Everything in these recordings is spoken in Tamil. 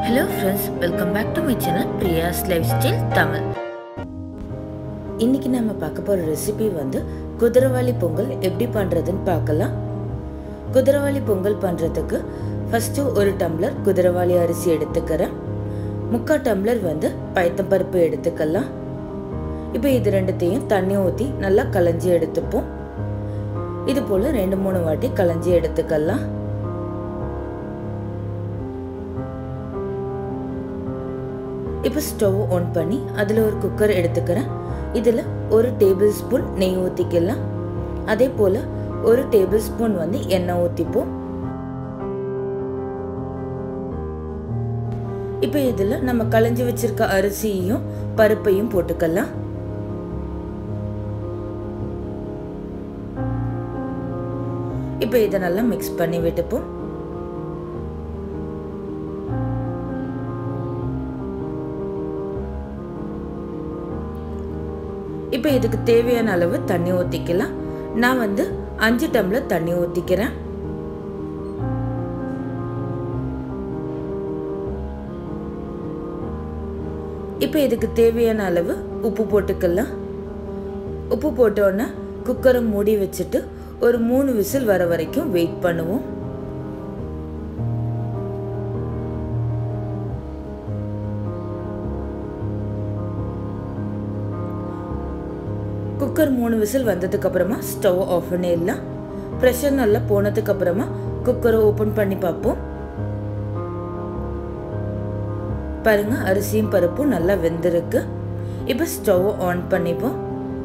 hello friends welcome back to my channel Priya's lifestyle Tamil இன்னைக்கு நம்ம பார்க்க போகிற ரெசிபி வந்து குதிரவாளி பொங்கல் எப்படி பண்ணுறதுன்னு பார்க்கலாம் குதிரவாளி பொங்கல் பண்ணுறதுக்கு ஃபஸ்ட்டு ஒரு டம்ளர் குதிரவாளி அரிசி எடுத்துக்கிறேன் முக்கால் டம்ளர் வந்து பயத்தம்பருப்பு எடுத்துக்கலாம் இப்போ இது ரெண்டுத்தையும் தண்ணி ஊற்றி நல்லா களைஞ்சி எடுத்துப்போம் இது போல் ரெண்டு மூணு வாட்டி களைஞ்சி எடுத்துக்கலாம் இப்போ ஸ்டவ் ஆன் பண்ணி அதில் ஒரு குக்கர் எடுத்துக்கிறேன் இதில் ஒரு டேபிள் ஸ்பூன் நெய் ஊற்றிக்கலாம் அதே போல் ஒரு டேபிள் ஸ்பூன் வந்து எண்ணெய் ஊற்றிப்போம் இப்போ இதில் நம்ம களைஞ்சி வச்சிருக்க அரிசியையும் பருப்பையும் போட்டுக்கலாம் இப்போ இதை நல்லா மிக்ஸ் பண்ணி விட்டுப்போம் இப்போ இதுக்கு தேவையான அளவு தண்ணி ஊற்றிக்கலாம் நான் வந்து அஞ்சு டம்ளர் தண்ணி ஊற்றிக்கிறேன் இப்போ இதுக்கு தேவையான அளவு உப்பு போட்டுக்கலாம் உப்பு போட்டோன்னே குக்கரை மூடி வச்சுட்டு ஒரு மூணு விசில் வர வரைக்கும் வெயிட் பண்ணுவோம் குக்கர் மூணு விசில் வந்ததுக்கு அப்புறமா ஸ்டவ் ஆஃப் பண்ணிடலாம் ப்ரெஷர் நல்லா போனதுக்கு அப்புறமா குக்கரை ஓப்பன் பண்ணி பார்ப்போம் பாருங்க அரிசியும் பருப்பும் நல்லா வெந்திருக்கு இப்போ ஸ்டவ் ஆன் பண்ணிப்போம்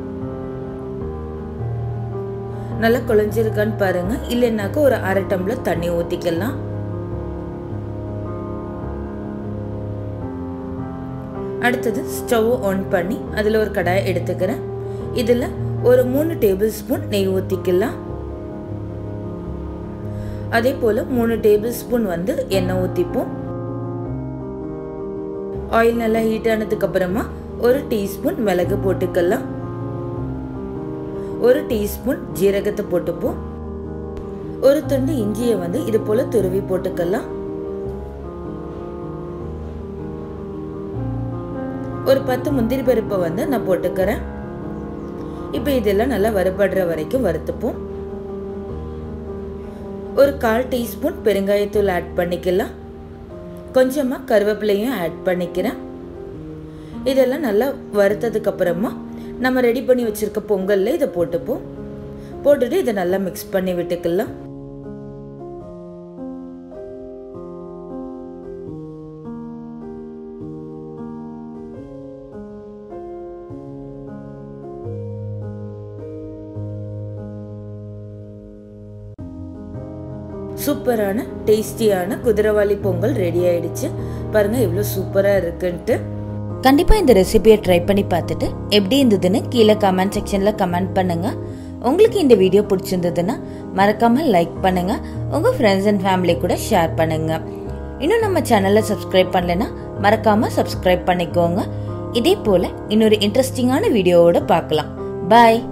நல்லா குழஞ்சிருக்கான்னு பாருங்க இல்லைன்னாக்கா ஒரு அரை டம்ளர் தண்ணி ஊற்றிக்கலாம் அடுத்தது ஸ்டவ் ஆன் பண்ணி அதில் ஒரு கடாயை எடுத்துக்கிறேன் இதில் ஒரு மூணு டேபிள் ஸ்பூன் நெய் ஊற்றிக்கலாம் அதே போல் மூணு டேபிள் ஸ்பூன் வந்து எண்ணெய் ஊற்றிப்போம் ஆயில் நல்லா ஹீட் ஆனதுக்கு அப்புறமா ஒரு டீஸ்பூன் மிளகு போட்டுக்கலாம் ஒரு டீஸ்பூன் ஜீரகத்தை போட்டுப்போம் ஒரு துண்டு இஞ்சியை வந்து இது போல துருவி போட்டுக்கலாம் ஒரு பத்து முந்திரி பருப்பை வந்து நான் போட்டுக்கிறேன் இப்போ இதெல்லாம் நல்லா வறுபடுற வரைக்கும் வறுத்துப்போம் ஒரு கால் டீஸ்பூன் பெருங்காயத்தூள் ஆட் பண்ணிக்கலாம் கொஞ்சமாக கருவேப்பிலையும் ஆட் பண்ணிக்கிறேன் இதெல்லாம் நல்லா வறுத்ததுக்கு அப்புறமா நம்ம ரெடி பண்ணி வச்சிருக்க பொங்கல்ல இதை போட்டுப்போம் போட்டுட்டு இதை நல்லா மிக்ஸ் பண்ணி விட்டுக்கலாம் சூப்பரான டேஸ்டியான குதிரவாளி பொங்கல் ரெடி ஆயிடுச்சு பாருங்க எவ்வளோ சூப்பராக இருக்குன்ட்டு கண்டிப்பாக இந்த ரெசிபியை ட்ரை பண்ணி பார்த்துட்டு எப்படி இருந்ததுன்னு கீழே கமெண்ட் செக்ஷனில் கமெண்ட் பண்ணுங்க உங்களுக்கு இந்த வீடியோ பிடிச்சிருந்ததுன்னா மறக்காம லைக் பண்ணுங்க உங்க ஃப்ரெண்ட்ஸ் அண்ட் ஃபேமிலி கூட ஷேர் பண்ணுங்க இன்னும் நம்ம சேனலை சப்ஸ்கிரைப் பண்ணலைன்னா மறக்காம சப்ஸ்கிரைப் பண்ணிக்கோங்க இதே போல இன்னொரு இன்ட்ரெஸ்டிங்கான வீடியோவோட பார்க்கலாம் பாய்